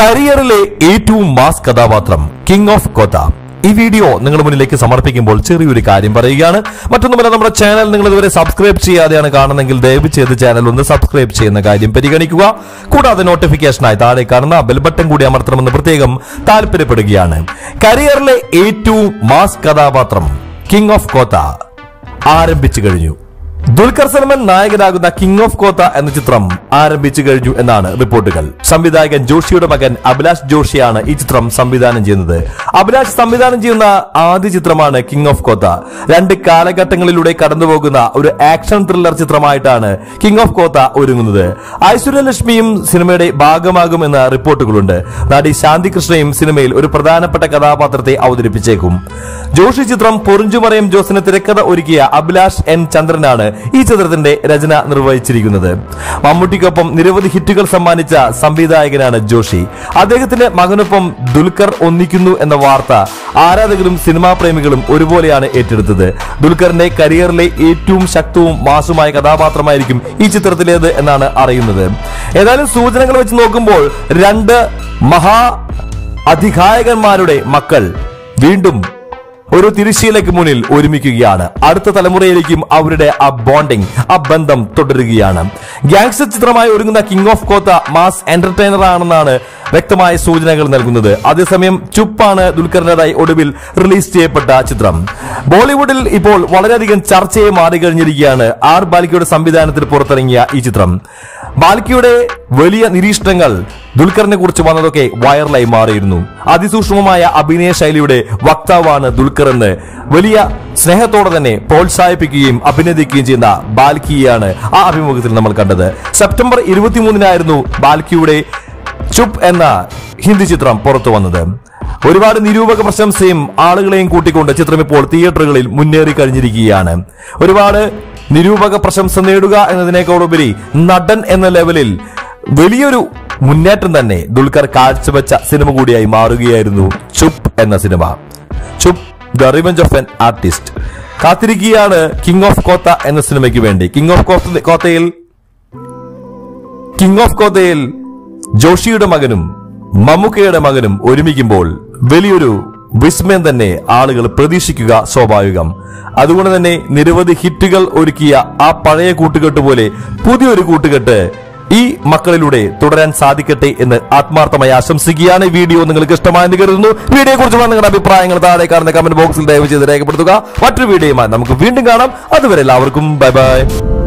കരിയറിലെ ഏറ്റവും മാസ് കഥാപാത്രം കിങ് ഓഫ് കോത്ത ഈ വീഡിയോ നിങ്ങളുടെ മുന്നിലേക്ക് സമർപ്പിക്കുമ്പോൾ ചെറിയൊരു കാര്യം പറയുകയാണ് മറ്റൊന്നുമല്ല നമ്മുടെ ചാനൽ നിങ്ങൾ ഇതുവരെ സബ്സ്ക്രൈബ് ചെയ്യാതെയാണ് കാണുന്നതെങ്കിൽ ദയവ് ചെയ്ത് ചാനൽ ഒന്ന് സബ്സ്ക്രൈബ് ചെയ്യുന്ന കാര്യം പരിഗണിക്കുക കൂടാതെ നോട്ടിഫിക്കേഷനായി താഴെ കാണുന്ന ബെൽ ബട്ടൺ കൂടി അമർത്തണമെന്ന് പ്രത്യേകം താല്പര്യപ്പെടുകയാണ് കരിയറിലെ ഏറ്റവും മാസ് കഥാപാത്രം കിങ് ഓഫ് കോത്ത ആരംഭിച്ചു കഴിഞ്ഞു ദുൽഖർ സൽമാൻ നായകനാകുന്ന കിങ് ഓഫ് കോത്ത എന്ന ചിത്രം ആരംഭിച്ചു കഴിഞ്ഞു എന്നാണ് റിപ്പോർട്ടുകൾ സംവിധായകൻ ജോഷിയുടെ മകൻ അഭിലാഷ് ജോഷിയാണ് ഈ ചിത്രം സംവിധാനം ചെയ്യുന്നത് അഭിലാഷ് സംവിധാനം ചെയ്യുന്ന ആദ്യ ചിത്രമാണ് കിങ് ഓഫ് കോത്ത രണ്ട് കാലഘട്ടങ്ങളിലൂടെ കടന്നുപോകുന്ന ഒരു ആക്ഷൻ ത്രില്ലർ ചിത്രമായിട്ടാണ് കിങ് ഓഫ് കോത്ത ഒരുങ്ങുന്നത് ഐശ്വര്യലക്ഷ്മിയും സിനിമയുടെ ഭാഗമാകുമെന്ന റിപ്പോർട്ടുകളുണ്ട് നടി ശാന്തികൃഷ്ണയും സിനിമയിൽ ഒരു പ്രധാനപ്പെട്ട കഥാപാത്രത്തെ അവതരിപ്പിച്ചേക്കും ജോഷി ചിത്രം പൊറിഞ്ചുമറയം ജോസിന് തിരക്കഥ ഒരുക്കിയ അഭിലാഷ് എൻ ചന്ദ്രനാണ് ഈ ചിത്രത്തിന്റെ രചന നിർവഹിച്ചിരിക്കുന്നത് മമ്മൂട്ടിക്കൊപ്പം നിരവധി ഹിറ്റുകൾ സമ്മാനിച്ച സംവിധായകനാണ് ജോഷി അദ്ദേഹത്തിന്റെ മകനൊപ്പം ദുൽഖർ ഒന്നിക്കുന്നു എന്ന വാർത്ത ആരാധകരും സിനിമാ പ്രേമികളും ഒരുപോലെയാണ് ഏറ്റെടുത്തത് ദുൽഖറിന്റെ കരിയറിലെ ഏറ്റവും ശക്തവും മാസുമായ കഥാപാത്രമായിരിക്കും ഈ ചിത്രത്തിലേത് എന്നാണ് അറിയുന്നത് ഏതായാലും സൂചനകൾ വെച്ച് നോക്കുമ്പോൾ രണ്ട് മഹാ അധികായകന്മാരുടെ മക്കൾ വീണ്ടും ഒരു തിരശ്ശീലയ്ക്ക് മുന്നിൽ ഒരുമിക്കുകയാണ് അടുത്ത തലമുറയിലേക്കും അവരുടെ ആ ബോണ്ടിങ് ആ ബന്ധം തുടരുകയാണ് ഗ്യാങ്സ്റ്റർ ചിത്രമായി ഒരുങ്ങുന്ന king of Kotha mass entertainer ആണെന്നാണ് വ്യക്തമായ സൂചനകൾ നൽകുന്നത് അതേസമയം ചുപ്പാണ് ദുൽഖറിന്റേതായി ഒടുവിൽ റിലീസ് ചെയ്യപ്പെട്ട ചിത്രം ബോളിവുഡിൽ ഇപ്പോൾ വളരെയധികം ചർച്ചയെ മാറിക്കഴിഞ്ഞിരിക്കുകയാണ് ആർ ബാലിക്കയുടെ സംവിധാനത്തിൽ പുറത്തിറങ്ങിയ ഈ ചിത്രം ബാലിക്കയുടെ വലിയ നിരീക്ഷണങ്ങൾ ദുൽഖറിനെ കുറിച്ച് വന്നതൊക്കെ വൈറലായി മാറിയിരുന്നു അതിസൂക്ഷ്മമായ അഭിനയ ശൈലിയുടെ വക്താവാണ് ദുൽഖർ എന്ന് വലിയ സ്നേഹത്തോടെ തന്നെ പ്രോത്സാഹിപ്പിക്കുകയും അഭിനന്ദിക്കുകയും ചെയ്യുന്ന ബാൽക്കിയാണ് ആ അഭിമുഖത്തിൽ നമ്മൾ കണ്ടത് സെപ്റ്റംബർ ഇരുപത്തിമൂന്നിനായിരുന്നു ബാൽക്കിയുടെ ചുപ് എന്ന ഹിന്ദി ചിത്രം പുറത്തു വന്നത് ഒരുപാട് നിരൂപക പ്രശംസയും ആളുകളെയും കൂട്ടിക്കൊണ്ട് ചിത്രം ഇപ്പോൾ തിയേറ്ററുകളിൽ മുന്നേറി കഴിഞ്ഞിരിക്കുകയാണ് ഒരുപാട് നിരൂപക പ്രശംസ നേടുക എന്നതിനേക്കാളുപരി നടൻ എന്ന ലെവലിൽ വലിയൊരു മുന്നേറ്റം തന്നെ ദുൽഖർ കാഴ്ചവെച്ച സിനിമ കൂടിയായി മാറുകയായിരുന്നു ചുപ് എന്ന സിനിമ Chup the revenge of an artist കാത്തിരിക്കുകയാണ് കിങ് ഓഫ് കോത്ത എന്ന സിനിമയ്ക്ക് വേണ്ടി കിങ് ഓഫ് കോത്ത കോത്തയിൽ കിങ് ഓഫ് കോത്തയിൽ ജോഷിയുടെ മകനും മമ്മൂക്കയുടെ മകനും ഒരുമിക്കുമ്പോൾ വലിയൊരു വിസ്മയം തന്നെ ആളുകൾ പ്രതീക്ഷിക്കുക സ്വാഭാവികം അതുകൊണ്ട് തന്നെ നിരവധി ഹിറ്റുകൾ ഒരുക്കിയ ആ പഴയ കൂട്ടുകെട്ട് പോലെ പുതിയൊരു കൂട്ടുകെട്ട് ഈ മക്കളിലൂടെ തുടരാൻ സാധിക്കട്ടെ എന്ന് ആത്മാർത്ഥമായി ആശംസിക്കുകയാണ് ഈ വീഡിയോ നിങ്ങൾക്ക് ഇഷ്ടമായെന്ന് കരുതുന്നു വീഡിയോയെ കുറിച്ചുള്ള നിങ്ങളുടെ അഭിപ്രായങ്ങൾ താഴെ കാണുന്ന കമന്റ് ബോക്സിൽ ദയവ് ചെയ്ത് രേഖപ്പെടുത്തുക മറ്റൊരു വീഡിയോയുമായി നമുക്ക് വീണ്ടും കാണാം അതുവരെ എല്ലാവർക്കും ബൈ ബൈ